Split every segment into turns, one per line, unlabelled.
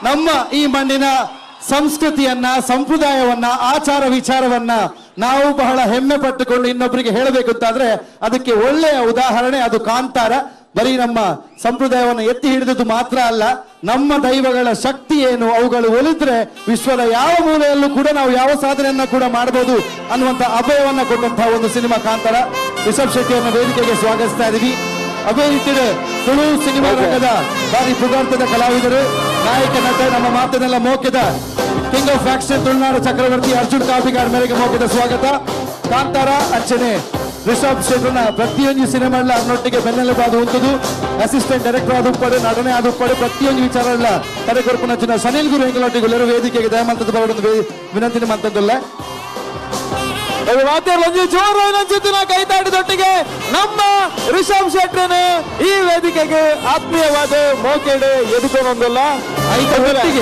ನಮ್ಮ ಈ ಮಣ್ಣಿನ ಸಂಸ್ಕೃತಿಯನ್ನ ಸಂಪ್ರದಾಯವನ್ನ ಆಚಾರ ವಿಚಾರವನ್ನ ನಾವು ಬಹಳ ಹೆಮ್ಮೆ ಪಟ್ಟುಕೊಂಡು ಇನ್ನೊಬ್ಬರಿಗೆ ಹೇಳಬೇಕು ಅಂತಾದ್ರೆ ಅದಕ್ಕೆ ಒಳ್ಳೆಯ ಉದಾಹರಣೆ ಅದು ಕಾಂತಾರ ಬರೀ ನಮ್ಮ ಸಂಪ್ರದಾಯವನ್ನು ಎತ್ತಿ ಹಿಡಿದದ್ದು ಮಾತ್ರ ಅಲ್ಲ ನಮ್ಮ ದೈವಗಳ ಶಕ್ತಿ ಏನು ಅವುಗಳು ಒಲಿದ್ರೆ ವಿಶ್ವದ ಯಾವ ಮೂಲೆಯಲ್ಲೂ ಕೂಡ ನಾವು ಯಾವ ಸಾಧನೆಯನ್ನ ಕೂಡ ಮಾಡಬಹುದು ಅನ್ನುವಂತ ಅಭಯವನ್ನ ಕೊಟ್ಟಂತಹ ಒಂದು ಸಿನಿಮಾ ಕಾಂತಾರ ರಿಷಬ್ ಶೆಟ್ಟಿಯನ್ನು ವೇದಿಕೆಗೆ ಸ್ವಾಗತಿಸ್ತಾ ಇದೀವಿ ಅಭಿನಯಿಸಿದ ತುಳು ಸಿನಿಮಾ ರಂಗದ ಬಾರಿ ಪುಗಾರ್ಥದ ಕಲಾವಿದರು ನಾಯಕ ನಟ ನಮ್ಮ ಮಾತನ್ನೆಲ್ಲ ಮೋಕ್ಯದ ಕಿಂಗ್ ಆಫ್ ಆಕ್ಷನ್ ತುಳುನಾಡು ಚಕ್ರವರ್ತಿ ಅರ್ಜುನ್ ಕಾಪಿಗಾರ್ ಮೇರೆಗೆ ಮೋಕ್ಯದ ಸ್ವಾಗತ ಕಾಂತಾರ ಅಂಚನೆ ರಿಷಬ್ ಶೆಟ್ಟರ್ನ ಪ್ರತಿಯೊಂದು ಸಿನಿಮಾಗಳ ಅನ್ನೊಟ್ಟಿಗೆ ಬೆನ್ನೆಲುಬಾದು ಉಂಟುದು ಅಸಿಸ್ಟೆಂಟ್ ಡೈರೆಕ್ಟರ್ ಆದ ಉಪ್ಪಡೆ ನಟನೆ ಆದ ಉಪ್ಪಡೆ ಪ್ರತಿಯೊಂದು ವಿಚಾರಗಳ ತಡೆಕೊರ್ಪುನ ಸನಿಲ್ ಗುರು ಎಂಗಳೊಟ್ಟಿಗೆ ವೇದಿಕೆಗೆ ದಯಮಂತದ ಬರೋದು ವಿನಂತಿನ ಮಂತಂದುಲ್ಲ
ಅದು ಮಾತಿರ್ಲಂಜಿ ಜೋರು ನಂಚಿತ್ತಿನ ಕೈತಾಡಿದೊಟ್ಟಿಗೆ ನಮ್ಮ ರಿಷಬ್ ಶೆಟ್ಟರ್ನ ಈ ವೇದಿಕೆಗೆ ಆತ್ಮೀಯವಾದ ಮೋಕೆಡೆ ಎದುಕೊಂಡೊಂದಲ್ಲ
ಐದು ಒಟ್ಟಿಗೆ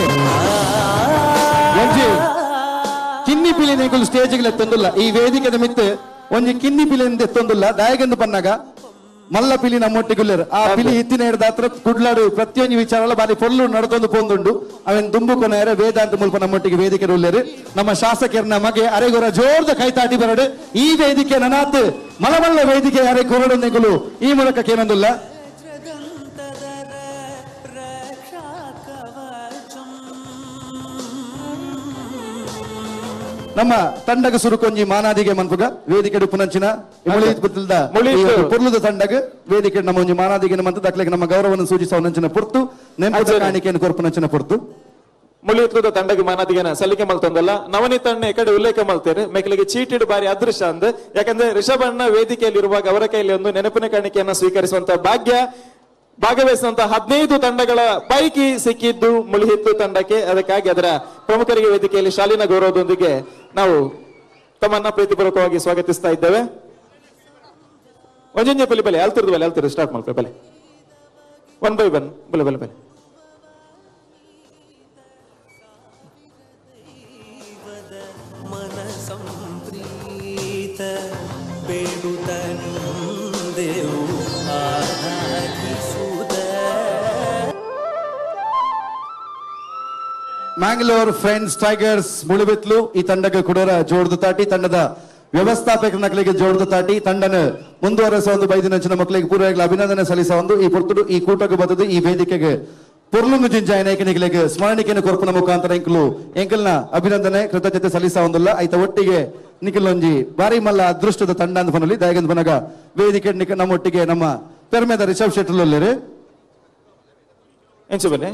ಒಂಜಿ ಕಿನ್ನಿ ಪಿಲಿನ ಎಂಕುಲು ಸ್ಟೇಜ್ಗೆ ಎತ್ತೊಂದುಲ್ಲ ಈ ವೇದಿಕೆದ ಮಿತ್ತು ಒಂಜಿ ಕಿನ್ನಿ ಪಿಲಿನ ಎತ್ತೊಂದುಲ್ಲ ದಾಯಗೆಂದು ಪನ್ನಾಗ ಮಲ್ಲ ಪಿಲಿ ನಮ್ಮೊಟ್ಟಿಗುಲ್ಲೇರು ಆ ಪಿಲಿ ಹಿತ್ತಿನ ಹಿಡ್ದ ಹತ್ರ ಕುಡ್ಲಾಡು ಪ್ರತಿಯೊಂದು ವಿಚಾರ ಬಾರಿ ಪೊಲ್ಲು ನಡ್ಕೊಂಡು ಪೋಂದುಂಡು ಅವನ್ ದುಂಬು ಕೊನೆಯರೆ ವೇದಾಂತ ಮುಲ್ಪ ನಮ್ಮೊಟ್ಟಿಗೆ ವೇದಿಕೆ ಉಳ್ಳೇರು ನಮ್ಮ ಶಾಸಕರ ಮಗೆ ಅರೆಗೊರ ಜೋರ್ದ ಕೈತಾಟಿ ಬರಡು ಈ ವೇದಿಕೆ ನನಾತ್ ಮಲಮಲ್ಲ ವೇದಿಕೆ ಅರೆ ಕೊರಡು ನೆಗುಲು ಈ ಮೂಲಕ ಕೇನೊಂದುಲ್ಲ ನಮ್ಮ ತಂಡಗ ಸುರುಕೊಂಜಿ ಮಾನಾದಿಗೆ ಮನ್ಪುಗ ವೇದಿಕೆ ಪುನಂಚಿನ ಮುಳಿತ್ ಪುತ್ತಲ್ದ
ಮುಳಿತ್.
ಈ ಪುರ್ಲುದ ತಂಡಗ ವೇದಿಕೆ ನಮ್ಮ ಒಂಜಿ ಮಾನಾದಿಗೆ ಮಂತ ದಕ್ಲೆಗೆ ನಮ್ಮ ಗೌರವವನ್ನು ಸೂಚಿಸುವ ನಂಚಿನ ಪುರ್ತು ನೆಂಪದ
ಅಚ್ಚರಿ.
ಕಾಣಿಕೆಯನ್ನು ಕೊರ್ಪುನಂಚಿನ ಪುರ್ತು
ಮುಳಿಯುತ್ತದ ತಂಡಗೆ ಮಾನದಿಗೆನ ಸಲಿಕೆ ಮಲ್ತೊಂದಲ್ಲ ನವನೀತ ಅಣ್ಣ ಈ ಕಡೆ ಉಲ್ಲೇಖ ಮಲ್ತೇರೆ ಮೇಕಲಿಗೆ ಚೀಟಿಡ್ ಬಾರಿ ಅದೃಶ್ಯ ಅಂದ್ ಯಾಕಂದ್ರೆ ರಿಷಬ್ ಅಣ್ಣ ವೇದಿಕೆಯಲ್ಲಿ ಇರುವಾಗ ಅವರ ಕೈಯಲ್ಲಿ ಒಂದು ನೆನಪಿನ ಕಾಣಿಕೆಯನ್ನ ಸ್ವೀಕರಿಸುವಂತ ಭಾಗ್ಯ ಭಾಗವಹಿಸುವಂತ ಹದಿನೈದು ತಂಡಗಳ ಪೈಕಿ ಸಿಕ್ಕಿದ್ದು ಮುಳಿಹಿತ್ತು ತಂಡಕ್ಕೆ ಅದಕ್ಕಾಗಿ ಅದರ ಪ್ರಮುಖರಿಗೆ ವೇದಿಕೆಯಲ್ಲಿ ಶಾಲಿನ ಗೌರವದೊಂದಿಗೆ ನಾವು ತಮ್ಮನ್ನ ಪ್ರೀತಿಪೂರ್ವಕವಾಗಿ ಸ್ವಾಗತಿಸ್ತಾ ಇದ್ದೇವೆ ಒಂಜೊಂಜೆ ಬಲಿ ಬಲೆ ಅಲ್ತಿರ್ದು ಬಲೆ ಅಲ್ತಿರು ಸ್ಟಾರ್ಟ್ ಮಾಡ್ಕೊಳ್ಳಿ ಬಲೆ ಒನ್ ಬೈ ಒನ್ ಬಲೆ ಬಲೆ ಬಲೆ
ಮನ ಸಂಪ್ರೀತ ಬೇಡುತ್ತನೆಂದೆವು ಆರಾಧಿಸುದ
ಮ್ಯಾಂಗ್ಳೂರ್ ಫ್ರೆಂಡ್ಸ್ ಟೈಗರ್ಸ್ ಮುಳುಬಿತ್ಲು ಈ ತಂಡಕ್ಕೆ ಕುಡೋರ ಜೋಡ್ದು ತಾಟಿ ತಂಡದ ವ್ಯವಸ್ಥಾಪಕ ನಕಲಿಗೆ ಜೋಡ್ದು ತಾಟಿ ತಂಡನ ಮುಂದುವರೆಸ ಒಂದು ಬೈದಿನಂಚಿನ ಮಕ್ಕಳಿಗೆ ಪೂರ್ವಗಳ ಅಭಿನಂದನೆ ಸಲ್ಲಿಸ ಒಂದು ಈ ಪುರ್ತುಡು ಈ ಕೂಟಕ್ಕೆ ಬದದು ಈ ವೇದಿಕೆಗೆ ಪುರ್ಲುಂಗು ಜಿಂಜಾಯ ನಾಯಕನಿಗಳಿಗೆ ಸ್ಮರಣಿಕೆಯನ್ನು ಕೊರ್ಪುನ ಮುಖಾಂತರ ಎಂಕಲು ಎಂಕಲ್ನ ಅಭಿನಂದನೆ ಕೃತಜ್ಞತೆ ಸಲ್ಲಿಸ ಒಂದಲ್ಲ ಐತ ಒಟ್ಟಿಗೆ ನಿಖಿಲೊಂಜಿ ಬಾರಿ ಮಲ್ಲ ಅದೃಷ್ಟದ ತಂಡ ಅಂತ ಬನಲಿ ದಯಗಂದ್ ಬನಗ ವೇದಿಕೆ ನಿಕ ನಮ್ಮೊಟ್ಟಿಗೆ ನಮ್ಮ ಪೆರ್ಮೆದ ರಿಷಬ್ ಶೆಟ್ಟರ್ಲೊಲ್ಲೇರಿ
ಎಂಚು ಬನ್ನಿ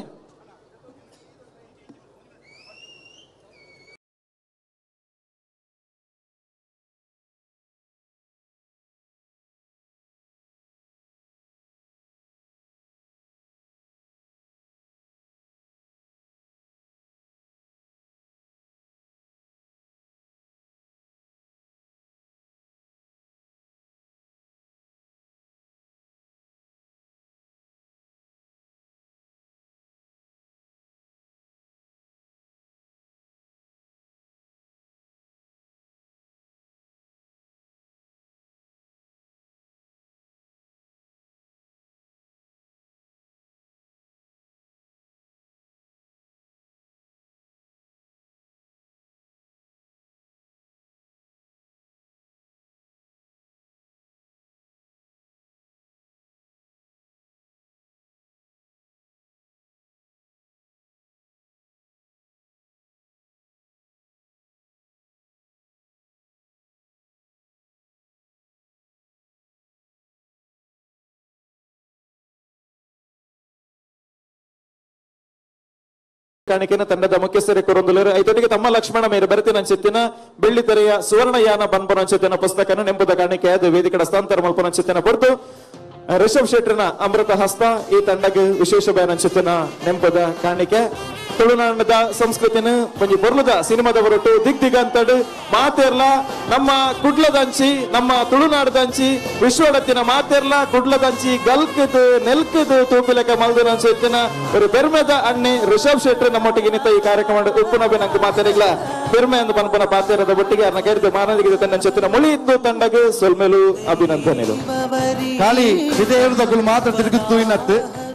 ಕಾಣಿಕೆನ ತಂಡದ ಮುಖ್ಯಸ್ಥರೇ ಕೊರೊಂದುಲರು ಐತೊಟ್ಟಿಗೆ ತಮ್ಮ ಲಕ್ಷ್ಮಣ ಮೇರೆ ಬರೆತಿನ ಅಂಚಿತ್ತಿನ ಬೆಳ್ಳಿ ತೆರೆಯ ಸುವರ್ಣಯಾನ ಬನ್ಪನ ಅಂಚಿತ್ತಿನ ಪುಸ್ತಕನ ನೆಂಬುದ ಕಾಣಿಕೆ ಅದು ವೇದಿಕೆ ಹಸ್ತಾಂತರ ಮಲ್ಪನ ಅಂಚಿತ್ತಿನ ಪಡೆದು ರಿಷಬ್ ಶೆಟ್ರಿನ ಅಮೃತ ಹಸ್ತ ಈ ತಂಡಕ್ಕೆ ವಿಶೇಷ ಬ್ಯಾನ್ ಅಂಚಿತ್ತಿನ ನೆಂಪದ ಕಾಣಿಕೆ ತುಳುನಾಡದ ಸಂಸ್ಕೃತಿನ ಒಂಜಿ ಬೊರ್ಲುದ ಸಿನಿಮಾದ ಹೊರಟು ದಿಗ್ ದಿಗಂತಡ್ ಮಾತೆರ್ಲ ನಮ್ಮ ಕುಡ್ಲದಂಚಿ ನಮ್ಮ ತುಳುನಾಡದಂಚಿ ವಿಶ್ವಡತ್ತಿನ ಮಾತೆರ್ಲ ಕುಡ್ಲದಂಚಿ ಗಲ್ಕದ್ ನೆಲ್ಕದ್ ತೂಪಿಲೆಕ ಮಲ್ದಿನ ಅನ್ಸಿತ್ತಿನ ഒരു പെരുമದ ಅಣ್ಣೆ ರಿಷಬ್ ಶೆಟ್ಟಿ ನಮ್ಮೊಟ್ಟಿಗೆ ನಿಂತ ಈ ಕಾರ್ಯಕ್ರಮ ಉಪ್ಪುನ ಬೆನಂಕು ಮಾತಾಡಿಲ್ಲ ಪೆರ್ಮೆ ಎಂದು ಪನ್ಪನ ಪಾತೆರದ ಒಟ್ಟಿಗೆ ಅನ್ನ ಕೇಳಿದ ಮಾನದಿಗೆ ತನ್ನ ಚೆತ್ತಿನ ಮುಳಿ ಇದ್ದು ತಂಡಗೆ ಸೊಲ್ಮೆಲು ಅಭಿನಂದನೆಗಳು
ಖಾಲಿ ವಿಧೇಯದ ಕುಲು ಮಾತ್ರ ತಿರುಗುತ್ತು ಇನ್ನತ್ತು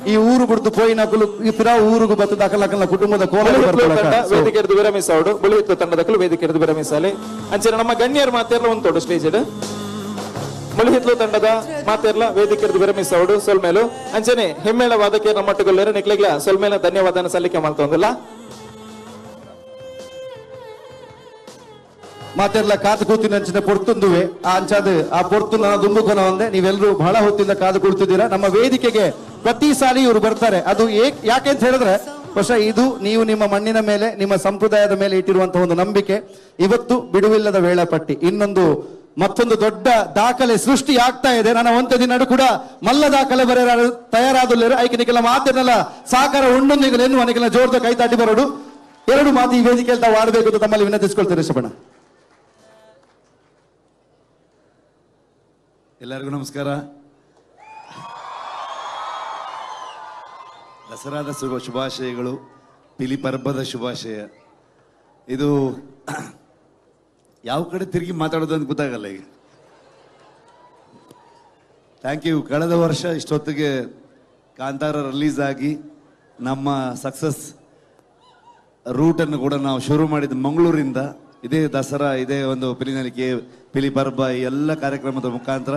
ಈ ಊರು ಬಿಡ್ದು ಪೋಯಿನಕಲು ಈ ಪಿರಾ ಊರುಗು ಬತ್ತು ದಾಖಲಾಕಲ ಕುಟುಂಬದ ಕೋಲ
ಬುಳಿಹಿತ್ಲು ತಂಡ ವೇದಿಕೆ ಹಿಡಿದು ವಿರಮಿಸಾಡು ಬುಳಿಹಿತ್ಲು ತಂಡದಕ್ಕಲು ವೇದಿಕೆ ಹಿಡಿದು ವಿರಮಿಸಾಲಿ ಅಂಚೆ ನಮ್ಮ ಗಣ್ಯರ ಮಾತೆಲ್ಲ ಒಂದು ತೋಡು ಸ್ಟೇಜ್ ಇಡು ಮುಳಿಹಿತ್ಲು ತಂಡದ ಮಾತೆಲ್ಲ ವೇದಿಕೆ ಹಿಡಿದು ವಿರಮಿಸಾಡು ಸೊಲ್ಮೇಲು ಅಂಚನೆ ಹೆಮ್ಮೇಳ ವಾದಕ್ಕೆ ನಮ್ಮ ಮಟ್ಟಗೊಳ್ಳೇರು ನಿಕ್ಲಿಗ್ಲ ಸೊಲ್ಮೇಲ ಧನ್ಯವಾದನ ಸಲ್ಲಿಕೆ ಮಾಡ್ತೊಂದಿಲ್ಲ
ಮಾತೆಲ್ಲ ಕಾದು ಕೂತಿನ ಅಂಚಿನ ಪೊರ್ತುಂದುವೆ ಆ ಅಂಚಾದ ಆ ಪೊರ್ತು ನನ್ನ ದುಂಬುಕೊನ ಒಂದೆ ನೀವೆಲ್ಲರೂ ಬಹಳ ಹೊತ್ತಿಂದ ಕಾದು ಕುಳಿತಿದ್ದೀರಾ ನಮ್ಮ ವೇದಿಕೆಗೆ ಪ್ರತಿ ಸಾರಿ ಇವರು ಬರ್ತಾರೆ ಅದು ಏಕ್ ಯಾಕೆ ಅಂತ ಹೇಳಿದ್ರೆ ಬಹುಶಃ ಇದು ನೀವು ನಿಮ್ಮ ಮಣ್ಣಿನ ಮೇಲೆ ನಿಮ್ಮ ಸಂಪ್ರದಾಯದ ಮೇಲೆ ಇಟ್ಟಿರುವಂತಹ ಒಂದು ನಂಬಿಕೆ ಇವತ್ತು ಬಿಡುವಿಲ್ಲದ ವೇಳಾಪಟ್ಟಿ ಇನ್ನೊಂದು ಮತ್ತೊಂದು ದೊಡ್ಡ ದಾಖಲೆ ಸೃಷ್ಟಿ ಆಗ್ತಾ ಇದೆ ನನ್ನ ಒಂತ ದಿನ ಕೂಡ ಮಲ್ಲ ದಾಖಲೆ ಬರೆಯ ತಯಾರಾದುಲ್ಲೇರು ಐಕನಿಗೆಲ್ಲ ಮಾತಿನೆಲ್ಲ ಸಾಕಾರ ಉಂಡೊಂದಿಗೆ ಎನ್ನುವ ನನಗೆಲ್ಲ ಜೋರ್ದ ಕೈ ತಾಟಿ ಬರೋಡು ಎರಡು ಮಾತು ಈ ವೇದಿಕೆಯಲ್ಲಿ ತಾವು ಆಡಬೇಕು ಅಂತ ತಮ್ಮಲ್ಲಿ ವಿನಂತಿಸ್ಕೊಳ್ತೇನೆ ಶಬಣ
ಎಲ್ಲರಿಗೂ ನಮಸ್ಕಾರ ದಸರಾದ ಶುಭ ಶುಭಾಶಯಗಳು ಪಿಲಿ ಪರ್ಬದ ಶುಭಾಶಯ ಇದು ಯಾವ ಕಡೆ ತಿರುಗಿ ಮಾತಾಡೋದು ಅಂತ ಗೊತ್ತಾಗಲ್ಲ ಈಗ ಥ್ಯಾಂಕ್ ಯು ಕಳೆದ ವರ್ಷ ಇಷ್ಟೊತ್ತಿಗೆ ಕಾಂತಾರ ರಿಲೀಸ್ ಆಗಿ ನಮ್ಮ ಸಕ್ಸಸ್ ರೂಟನ್ನು ಕೂಡ ನಾವು ಶುರು ಮಾಡಿದ ಮಂಗಳೂರಿಂದ ಇದೇ ದಸರಾ ಇದೇ ಒಂದು ಪಿಲಿನಲಿಕೆ ಪಿಲಿ ಪರ್ಬ ಈ ಎಲ್ಲ ಕಾರ್ಯಕ್ರಮದ ಮುಖಾಂತರ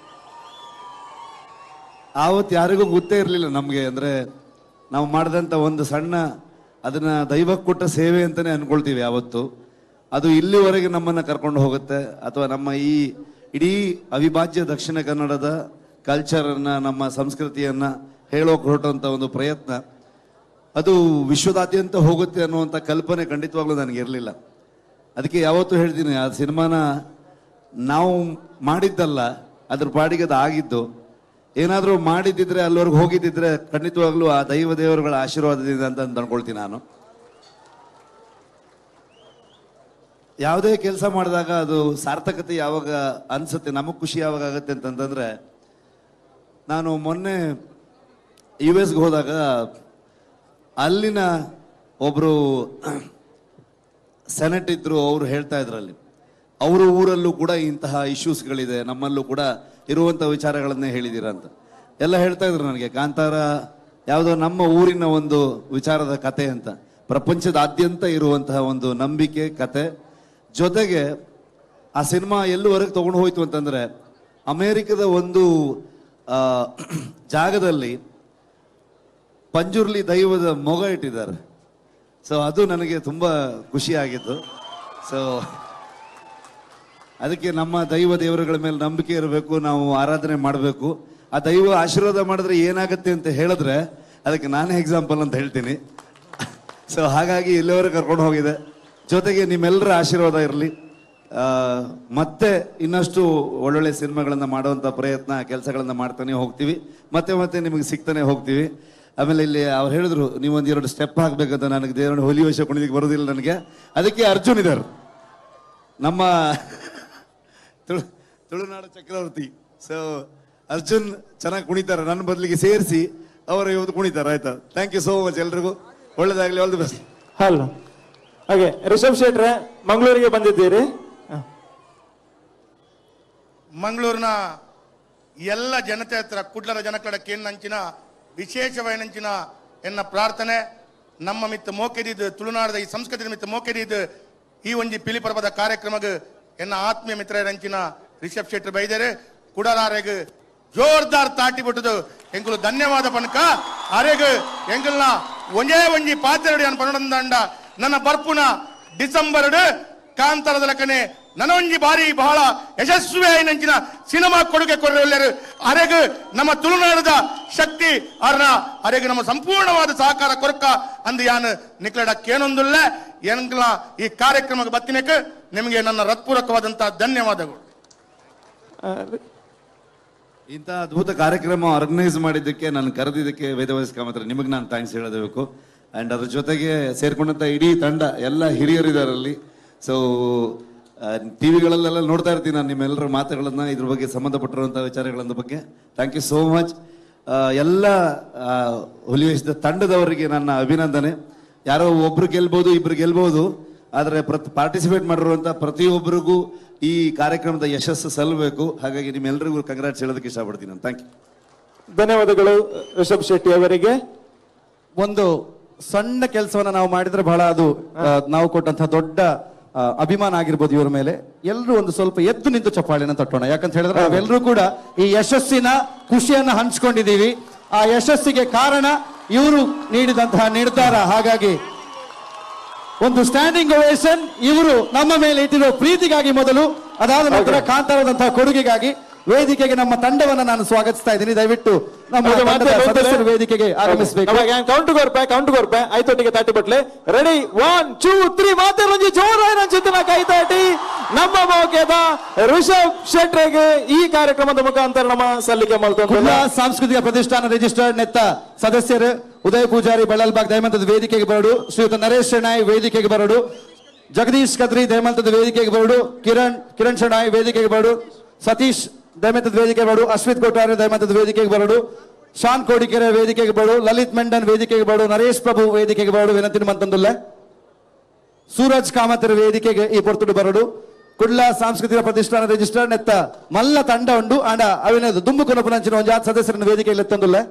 ಆವತ್ತು ಯಾರಿಗೂ ಗೊತ್ತೇ ಇರಲಿಲ್ಲ ನಮಗೆ ಅಂದರೆ ನಾವು ಮಾಡಿದಂಥ ಒಂದು ಸಣ್ಣ ಅದನ್ನ ದೈವಕ್ಕೆ ಕೊಟ್ಟ ಸೇವೆ ಅಂತಲೇ ಅನ್ಕೊಳ್ತೀವಿ ಯಾವತ್ತು ಅದು ಇಲ್ಲಿವರೆಗೆ ನಮ್ಮನ್ನು ಕರ್ಕೊಂಡು ಹೋಗುತ್ತೆ ಅಥವಾ ನಮ್ಮ ಈ ಇಡೀ ಅವಿಭಾಜ್ಯ ದಕ್ಷಿಣ ಕನ್ನಡದ ಕಲ್ಚರನ್ನು ನಮ್ಮ ಸಂಸ್ಕೃತಿಯನ್ನು ಹೇಳೋಕೆ ಹೊರಟಂಥ ಒಂದು ಪ್ರಯತ್ನ ಅದು ವಿಶ್ವದಾದ್ಯಂತ ಹೋಗುತ್ತೆ ಅನ್ನುವಂಥ ಕಲ್ಪನೆ ಖಂಡಿತವಾಗ್ಲೂ ನನಗೆ ಇರಲಿಲ್ಲ ಅದಕ್ಕೆ ಯಾವತ್ತೂ ಹೇಳ್ತೀನಿ ಆ ಸಿನಿಮಾನ ನಾವು ಮಾಡಿದ್ದಲ್ಲ ಅದ್ರ ಪಾಡಿಗೆ ಅದು ಆಗಿದ್ದು ಏನಾದರೂ ಮಾಡಿದ್ದಿದ್ರೆ ಅಲ್ಲಿವರೆಗೆ ಹೋಗಿದ್ದಿದ್ರೆ ಖಂಡಿತವಾಗ್ಲೂ ಆ ದೈವ ದೇವರುಗಳ ಆಶೀರ್ವಾದದಿಂದ ಅಂತ ಅನ್ಕೊಳ್ತೀನಿ ನಾನು ಯಾವುದೇ ಕೆಲಸ ಮಾಡಿದಾಗ ಅದು ಸಾರ್ಥಕತೆ ಯಾವಾಗ ಅನ್ಸುತ್ತೆ ನಮಗೆ ಖುಷಿ ಯಾವಾಗ ಆಗುತ್ತೆ ಅಂತಂತಂದ್ರೆ ನಾನು ಮೊನ್ನೆ ಯು ಎಸ್ಗೆ ಹೋದಾಗ ಅಲ್ಲಿನ ಒಬ್ಬರು ಸೆನೆಟ್ ಇದ್ರು ಅವರು ಹೇಳ್ತಾ ಇದ್ರಲ್ಲಿ ಅವರ ಊರಲ್ಲೂ ಕೂಡ ಇಂತಹ ಇಶ್ಯೂಸ್ಗಳಿದೆ ನಮ್ಮಲ್ಲೂ ಕೂಡ ಇರುವಂಥ ವಿಚಾರಗಳನ್ನೇ ಹೇಳಿದ್ದೀರ ಅಂತ ಎಲ್ಲ ಹೇಳ್ತಾ ಇದ್ರು ನನಗೆ ಕಾಂತಾರ ಯಾವುದೋ ನಮ್ಮ ಊರಿನ ಒಂದು ವಿಚಾರದ ಕತೆ ಅಂತ ಪ್ರಪಂಚದಾದ್ಯಂತ ಇರುವಂತಹ ಒಂದು ನಂಬಿಕೆ ಕತೆ ಜೊತೆಗೆ ಆ ಸಿನಿಮಾ ಎಲ್ಲುವರೆಗೆ ತಗೊಂಡು ಹೋಯ್ತು ಅಂತಂದ್ರೆ ಅಮೇರಿಕದ ಒಂದು ಆ, ಜಾಗದಲ್ಲಿ ಪಂಜುರ್ಲಿ ದೈವದ ಮೊಗ ಇಟ್ಟಿದ್ದಾರೆ ಸೊ ಅದು ನನಗೆ ತುಂಬ ಖುಷಿಯಾಗಿತ್ತು ಸೊ ಅದಕ್ಕೆ ನಮ್ಮ ದೈವ ದೇವರುಗಳ ಮೇಲೆ ನಂಬಿಕೆ ಇರಬೇಕು ನಾವು ಆರಾಧನೆ ಮಾಡಬೇಕು ಆ ದೈವ ಆಶೀರ್ವಾದ ಮಾಡಿದ್ರೆ ಏನಾಗುತ್ತೆ ಅಂತ ಹೇಳಿದ್ರೆ ಅದಕ್ಕೆ ನಾನೇ ಎಕ್ಸಾಂಪಲ್ ಅಂತ ಹೇಳ್ತೀನಿ ಸೊ ಹಾಗಾಗಿ ಇಲ್ಲಿವರೆಗೆ ಕರ್ಕೊಂಡು ಹೋಗಿದೆ ಜೊತೆಗೆ ನಿಮ್ಮೆಲ್ಲರ ಆಶೀರ್ವಾದ ಇರಲಿ ಮತ್ತೆ ಇನ್ನಷ್ಟು ಒಳ್ಳೊಳ್ಳೆ ಸಿನಿಮಾಗಳನ್ನು ಮಾಡುವಂಥ ಪ್ರಯತ್ನ ಕೆಲಸಗಳನ್ನು ಮಾಡ್ತಾನೆ ಹೋಗ್ತೀವಿ ಮತ್ತೆ ಮತ್ತೆ ನಿಮಗೆ ಸಿಗ್ತಾನೆ ಹೋಗ್ತೀವಿ ಆಮೇಲೆ ಇಲ್ಲಿ ಅವ್ರು ಹೇಳಿದ್ರು ನೀವು ಒಂದು ಎರಡು ಸ್ಟೆಪ್ ಹಾಕ್ಬೇಕಂತ ನನಗೆ ದೇವರ ಹುಲಿ ವೇಷ ಕುಣಿದಿಕ್ಕೆ ಬರೋದಿಲ್ಲ ನನಗೆ ಅದಕ್ಕೆ ಅರ್ಜುನ್ ಇದ್ದಾರೆ ನಮ್ಮ ತುಳು ತುಳುನಾಡು ಚಕ್ರವರ್ತಿ ಸೊ ಅರ್ಜುನ್ ಚೆನ್ನಾಗಿ ಕುಣಿತಾರೆ ನನ್ನ ಬದಲಿಗೆ ಸೇರಿಸಿ ಅವರು ಇವತ್ತು ಕುಣಿತಾರೆ ಆಯ್ತಾ ಥ್ಯಾಂಕ್ ಯು ಸೋ ಮಚ್ ಎಲ್ರಿಗೂ ಒಳ್ಳೇದಾಗಲಿ ಆಲ್ ದಿ ಬೆಸ್ಟ್
ಹಲೋ ಹಾಗೆ ರಿಷಬ್ ಶೆಟ್ರೆ ಮಂಗಳೂರಿಗೆ ಬಂದಿದ್ದೀರಿ ಹ.
ಮಂಗಳೂರಿನ ಎಲ್ಲ ಜನತೆ ಹತ್ರ ಕುಡ್ಲರ ಜನಕಡಕ್ಕೆ ಏನಂಚಿನ ವಿಶೇಷವೈನಂಚಿನ ಎನ್ನ ಪ್ರಾರ್ಥನೆ ನಮ್ಮ ಮಿತ್ತ ಮೋಕೆದಿದ್ದು ತುಳುನಾಡದ ಈ ಸಂಸ್ಕೃತಿ ಮಿತ್ತ ಮೋಕೆದಿದ್ದು ಈ ಒಂಜಿ ಪಿಲಿಪರ್ವದ ಕಾರ್ಯಕ್ರಮಗ ಎನ್ನ ಆತ್ಮೀಯ ಮಿತ್ರರಂಚಿನ ರಿಷಬ್ ಶೆಟ್ಟಿ ಬೈದರೆ ಕುಡಲಾರೆಗ್ ಜೋರ್ದಾರ್ ತಾಟಿ ಬಿಟ್ಟದು ಎಂಕುಲು ಧನ್ಯವಾದ ಪನಕ ಅರೆಗ್ ಎಂಕಲ್ನ ಒಂಜೇ ಒಂಜಿ ಪಾತ್ರೆ ಅನ್ ಪನ್ನೊಂದಂಡ ನನ್ನ ಬರ್ಪುನ ಡಿಸೆಂಬರ್ ಕಾಂತಾರದ ಲೆಕ್ಕನೆ ನನೊಂಜಿ ಬಾರಿ ಬಹಳ ಯಶಸ್ವಿ ಆಯ್ನಂಚಿನ ಸಿನಿಮಾ ಕೊಡುಗೆ ಕೊಡಲೆರು ಅರೆಗ್ ನಮ್ಮ ತುಳುನಾಡದ ಶಕ್ತಿ ಅರ್ನ ಅರೆಗ್ ನಮ್ಮ ಸಂಪೂರ್ಣವಾದ ಸಹಕಾರ ಕೊರಕ ಅಂದು ಯಾನ್ ನಿಕ್ಲಡ ಕೇನೊಂದುಲ್ಲ ಎಂಗ್ಲ ಈ ಕಾರ್ಯಕ್ರಮಕ್ಕೆ ಬತ್ತಿನಕ್ಕೆ ನಿಮಗೆ ನನ್ನ ಹೃತ್ಪೂರ್ವಕವಾದಂತಹ ಧನ್ಯವಾದಗಳು
ಆ,
ಇಂಥ ಅದ್ಭುತ ಕಾರ್ಯಕ್ರಮ ಆರ್ಗನೈಸ್ ಮಾಡಿದ್ದಕ್ಕೆ ನಾನು ಕರೆದಿದ್ದಕ್ಕೆ ವೇದವಾಸ ಕಾಮತ್ರ ನಿಮಗೆ ನಾನು ಥ್ಯಾಂಕ್ಸ್ ಹೇಳಬೇಕು ಆ್ಯಂಡ್ ಅದ್ರ ಜೊತೆಗೆ ಸೇರ್ಕೊಂಡಂಥ ಇಡೀ ತಂಡ ಎಲ್ಲ ಹಿರಿಯರಿದ್ದಾರೆ ಅಲ್ಲಿ ಸೊ ಟಿ ವಿಗಳಲ್ಲೆಲ್ಲ ನೋಡ್ತಾ ಇರ್ತೀನಿ ನಾನು ನಿಮ್ಮೆಲ್ಲರ ಮಾತುಗಳನ್ನು ಇದ್ರ ಬಗ್ಗೆ ಸಂಬಂಧಪಟ್ಟಿರುವಂಥ ವಿಚಾರಗಳ ಬಗ್ಗೆ ಥ್ಯಾಂಕ್ ಯು ಸೋ ಮಚ್ ಎಲ್ಲ ಆ, ಹುಲಿವೇಶದ ತಂಡದವರಿಗೆ ನನ್ನ ಅಭಿನಂದನೆ ಯಾರೋ ಒಬ್ರು ಗೆಲ್ಬೋದು ಇಬ್ರು ಗೆಲ್ಬೋದು ಆದರೆ ಪ್ರತಿ ಪಾರ್ಟಿಸಿಪೇಟ್ ಮಾಡಿರುವಂಥ ಪ್ರತಿಯೊಬ್ಬರಿಗೂ ಈ ಕಾರ್ಯಕ್ರಮದ ಯಶಸ್ಸು ಸಲ್ಲಬೇಕು ಹಾಗಾಗಿ ನಿಮ್ಮೆಲ್ಲರಿಗೂ ಕಂಗ್ರಾಟ್ಸ್ ಹೇಳೋದಕ್ಕೆ ಇಷ್ಟಪಡ್ತೀನಿ ನಾನು ಥ್ಯಾಂಕ್ ಯು
ಧನ್ಯವಾದಗಳು ರಿಷಬ್ ಶೆಟ್ಟಿ ಅವರಿಗೆ
ಒಂದು ಸಣ್ಣ ಕೆಲಸವನ್ನ ನಾವು ಮಾಡಿದ್ರೆ ಬಹಳ ಅದು ಆ, ನಾವು ಕೊಟ್ಟಂತಹ ದೊಡ್ಡ ಆ, ಅಭಿಮಾನ ಆಗಿರ್ಬೋದು ಇವರ ಮೇಲೆ ಎಲ್ಲರೂ ಒಂದು ಸ್ವಲ್ಪ ಎದ್ದು ನಿಂತು ಚಪ್ಪಾಳೆನ ತಟ್ಟೋಣ ಯಾಕಂತ ಹೇಳಿದ್ರೆ ನಾವೆಲ್ಲರೂ ಕೂಡ ಈ ಯಶಸ್ಸಿನ ಖುಷಿಯನ್ನ ಹಂಚ್ಕೊಂಡಿದ್ದೀವಿ ಆ ಯಶಸ್ಸಿಗೆ ಕಾರಣ ಇವರು ನೀಡಿದಂತಹ ನಿರ್ಧಾರ ಹಾಗಾಗಿ ಒಂದು ಸ್ಟ್ಯಾಂಡಿಂಗ್ ಓವೇಷನ್ ಇವರು ನಮ್ಮ ಮೇಲೆ ಇಟ್ಟಿರೋ ಪ್ರೀತಿಗಾಗಿ ಮೊದಲು ಅದಾದ ನಂತರ ಕಾಂತಾರದಂತಹ ಕೊಡುಗೆಗಾಗಿ ವೇದಿಕೆಗೆ ನಮ್ಮ ತಂಡವನ್ನ ನಾನು ಸ್ವಾಗತಿಸ್ತಾ ಇದ್ದೀನಿ ದಯವಿಟ್ಟು ನಮ್ಮ
ಓಕೆ,
ತಂಡದ
ಮಾತಾಡಿ,
ಸದಸ್ಯರು ವೇದಿಕೆಗೆ ಆಗಮಿಸಬೇಕು
ಕೌಂಟ್ ಗೊರ್ಪೆ ಕೌಂಟ್ ಗೊರ್ಪೆ ಐತೊಟ್ಟಿಗೆ ತಾಟಿ ಬಟ್ಲೆ ರೆಡಿ ಒನ್ ಟೂ ತ್ರೀ ಮಾತೆ ರಂಜಿ ಜೋರಾಯಿನ ಚಿತ್ತನ ಕೈ ತಾಟಿ ನಮ್ಮ ಮೌಕ್ಯದ ರಿಷಬ್ ಶೆಟ್ರಿಗೆ ಈ ಕಾರ್ಯಕ್ರಮದ ಮುಖಾಂತರ ನಮ್ಮ ಸಲ್ಲಿಕೆ
ಕುಲ್ಲ
ಮಾಡ್ಕೊಂಡು
ಸಾಂಸ್ಕೃತಿಕ ಪ್ರತಿಷ್ಠಾನ ರಿಜಿಸ್ಟರ್ಡ್ ನೆತ್ತ ಸದಸ್ಯರು ಉದಯ ಪೂಜಾರಿ ಬೆಳ್ಳಲ್ಬಾಗ್ ದಯಮಂತದ ವೇದಿಕೆಗೆ ಬರೋಡು ಶ್ರೀಯುತ ನರೇಶ್ ಶೆಣಾಯ್ ವೇದಿಕೆಗೆ ಬರೋಡು ಜಗದೀಶ್ ಕದ್ರಿ ದಯಮಂತದ ವೇದಿಕೆಗೆ ಬರೋಡು ಕಿರಣ್ ಕಿರಣ್ ಶೆಣಾಯ್ ವೇದಿಕೆಗೆ ಬರೋಡು ಸತೀಶ್ ದಯಮಂತದ ವೇದಿಕೆಗೆ ಬರೋಡು ಅಶ್ವಿತ್ ಕೊಟ್ಟಾರೆ ದಯಮಂತದ ವೇದಿಕೆಗೆ ಬರೋಡು ಶಾನ್ ಕೋಡಿಕೆರೆ ವೇದಿಕೆಗೆ ಬರೋಡು ಲಲಿತ್ ಮೆಂಡನ್ ವೇದಿಕೆಗೆ ಬರೋಡು ನರೇಶ್ ಪ್ರಭು ವೇದಿಕೆಗೆ ಬರೋಡು ವಿನಂತಿನ ಮಂತಂದುಲ್ಲೆ ಸೂರಜ್ ಕಾಮತರ ವೇದಿಕೆಗೆ ಈ ಪೊರ್ತುಡು ಬರೋಡು ಕುಡ್ಲ ಸಾಂಸ್ಕೃತಿಕ ಪ್ರತಿಷ್ಠಾನ ರಿಜಿಸ್ಟರ್ ನೆತ್ತ ಮಲ್ಲ ತಂಡ ಉಂಡು ಆಂಡ ಅವಿನದು ದುಂಬು ಕೊನಪುನಂಚಿನ ಒಂದು ಜಾತ್ ಸದಸ್ಯರನ್ನು ವೇದಿಕೆಯಲ್ಲಿ ಎತ್ತಂದುಲ್ಲ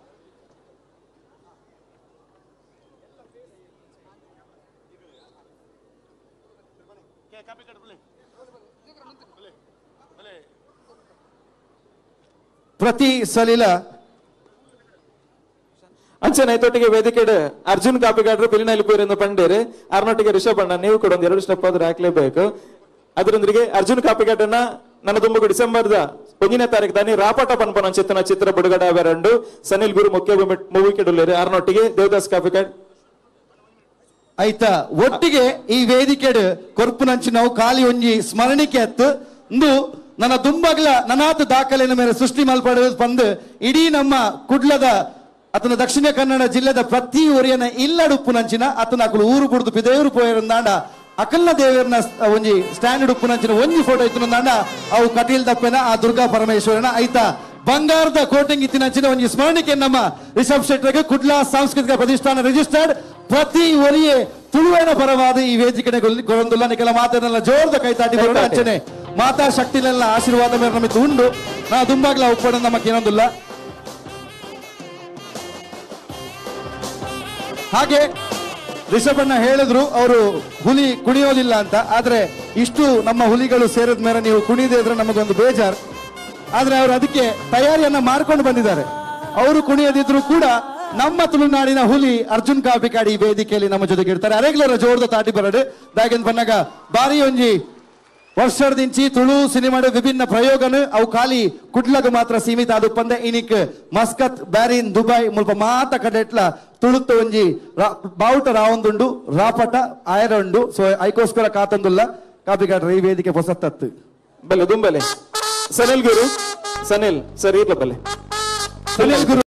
ಪ್ರತಿ ಸಲಿಲ
ಅಂಚನೆ ಐತೊಟ್ಟಿಗೆ ವೇದಿಕೆ ಅರ್ಜುನ್ ಕಾಪಿಗಾಡ್ರು ಪಿಲಿನಲ್ಲಿ ಪೂರಿಂದ ಪಂಡೇರಿ ಅರ್ನೊಟ್ಟಿಗೆ ರಿಷಬ್ ಅಣ್ಣ ನೀವು ಕೂಡ ಒಂದ್ ಎರಡು ಸ್ಟೆಪ್ ಆದ್ರೂ ಹಾಕ್ಲೇಬೇಕು ಅದರೊಂದಿಗೆ ಅರ್ಜುನ್ ಕಾಪಿಗಾಡನ್ನ ನನ್ನ ದುಂಬುಗು ಡಿಸೆಂಬರ್ದ ಒಂದನೇ ತಾರೀಕು ತಾನಿ ರಾಪಟ ಪನ್ಪನ ಚಿತ್ತನ ಚಿತ್ರ ಬಿಡುಗಡೆ ಅವೆರಂಡು ಸನಿಲ್ ಗುರು ಮುಖ್ಯ ಮೂವಿ ಕೆಡುಲೇರಿ ಅರ್ನೊಟ್ಟಿಗೆ ದೇವದಾಸ್ ಕಾಪಿಗಾಡ್
ಆಯ್ತಾ ಒಟ್ಟಿಗೆ ಈ ವೇದಿಕೆಡ್ ಕೊರ್ಪುನಂಚಿ ನಾವು ಖಾಲಿ ಒಂಜಿ ಸ್ಮರಣಿಕೆ ಅತ್ತು ಇಂದು ನನ್ನ ದುಂಬಗ್ಲ ನನಾತ್ ದಾಖಲೆನ ಮೇಲೆ ಸೃಷ್ಟಿ ಮಲ್ಪಡ ಬಂದು ಇಡೀ ನಮ್ಮ ಕುಡ್ಲದ ಅತನ ದಕ್ಷಿಣ ಕನ್ನಡ ಜಿಲ್ಲೆದ ಪ್ರತಿ ಊರಿಯನ ಇಲ್ಲಡ್ ಉಪ್ಪುನಂಚಿನ ಅತನ ಅಕಲು ಊರು ಕುಡ್ದು ಪಿದೇವರು ಪೋಯರಂದಾಂಡ ಅಕಲ್ನ ದೇವರನ ಸ್- ಒಂಜಿ ಸ್ಟ್ಯಾಂಡರ್ಡ್ ಉಪ್ಪುನಂಚಿನ ಒಂಜಿ ಫೋಟೋ ಇತ್ತು ಅವು ಕಟೀಲ್ ದಪ್ಪೆನ ಆ ದುರ್ಗಾ ಪರಮೇಶ್ವರನ ಆಯ್ತಾ ಬಂಗಾರದ ಕೋಟಿಂಗ್ ಇತ್ತಿನಂಚಿನ ಒಂಜಿ ಸ್ಮರಣಿಕೆ ನಮ್ಮ ರಿಷಬ್ ಶೆಟ್ಟರ್ಗೆ ಕುಡ್ಲ ಸಾಂಸ್ಕೃತಿಕ ಪ್ರತಿಷ್ಠಾನ ರಿಜಿಸ್ಟರ್ಡ್ ಪ್ರತಿ ಒರಿಯೇ ತುಳುವಿನ ಪರವಾದ ಈ ವೇದಿಕೆ ಗೊರೊಂದುಲ್ಲ ನಿಖಲ ಮಾತನ್ನೆಲ್ಲ ಜೋರ್ದ ಕೈತಾಟಿ ಬರೋಣ ಅಂಚನೆ ಮಾತಾ ಶಕ್ತಿನೆಲ್ಲ ಆಶೀರ್ವಾದ ಮೇಲೆ ನಮಗೆ ಉಂಡು ನಾ ದುಂಬಾಗ್ಲ ಉಪ್ಪಡ ನಮಗೆ ಏನೊಂದಿಲ್ಲ ಹಾಗೆ ರಿಷಭಣ್ಣ ಹೇಳಿದ್ರು ಅವರು ಹುಲಿ ಕುಣಿಯೋದಿಲ್ಲ ಅಂತ ಆದ್ರೆ ಇಷ್ಟು ನಮ್ಮ ಹುಲಿಗಳು ಸೇರಿದ ಮೇಲೆ ನೀವು ಕುಣಿದೇ ಇದ್ರೆ ನಮಗೊಂದು ಬೇಜಾರ್ ಆದ್ರೆ ಅವರು ಅದಕ್ಕೆ ತಯಾರಿಯನ್ನ ಮಾಡ್ಕೊಂಡು ಬಂದಿದ್ದಾರೆ ಅವರು ಕುಣಿಯದಿದ್ರು ಕೂಡ ನಮ್ಮ ತುಳುನಾಡಿನ ಹುಲಿ ಅರ್ಜುನ್ ಕಾಪಿಕಾಡಿ ಈ ವೇದಿಕೆಯಲ್ಲಿ ನಮ್ಮ ಜೊತೆಗೆ ಇರ್ತಾರೆ ಅರೆಗ್ಲರ ಜೋರ್ದ ತಾಟಿ ಬರಡು ದಾಗಿಂದ ಬನ್ನಾಗ ಬಾರಿ ಒಂಜಿ ವರ್ಷದಿಂಚಿ ತುಳು ಸಿನಿಮಾಡ ವಿಭಿನ್ನ ಪ್ರಯೋಗನು ಅವು ಖಾಲಿ ಕುಡ್ಲಗ ಮಾತ್ರ ಸೀಮಿತ ಅದು ಪಂದೆ ಇನಿಕ್ ಮಸ್ಕತ್ ಬ್ಯಾರಿನ್ ದುಬೈ ಮುಲ್ಪ ಮಾತ ಕಡೆಟ್ಲ ತುಳುತ್ತ ಒಂಜಿ ರಾ- ಬಾವುಟ ರಾವೊಂದುಂಡು ರಾಪಟ ಆಯರಂಡು ಸೊ ಐಕೋಸ್ಕರ ಕಾತೊಂದುಲ್ಲ ಕಾಪಿಗಾಡ್ರ ಈ ವೇದಿಕೆ ಹೊಸತ್ತತ್ತು
ಬಲ್ಲೆ ದುಂಬಲೆ ಸನಿಲ್ ಗುರು ಸನಿಲ್ ಸರಿ ಇರ್ಲ ಬಲ್ಲೆ
ಸುನಿಲ್ ಗುರು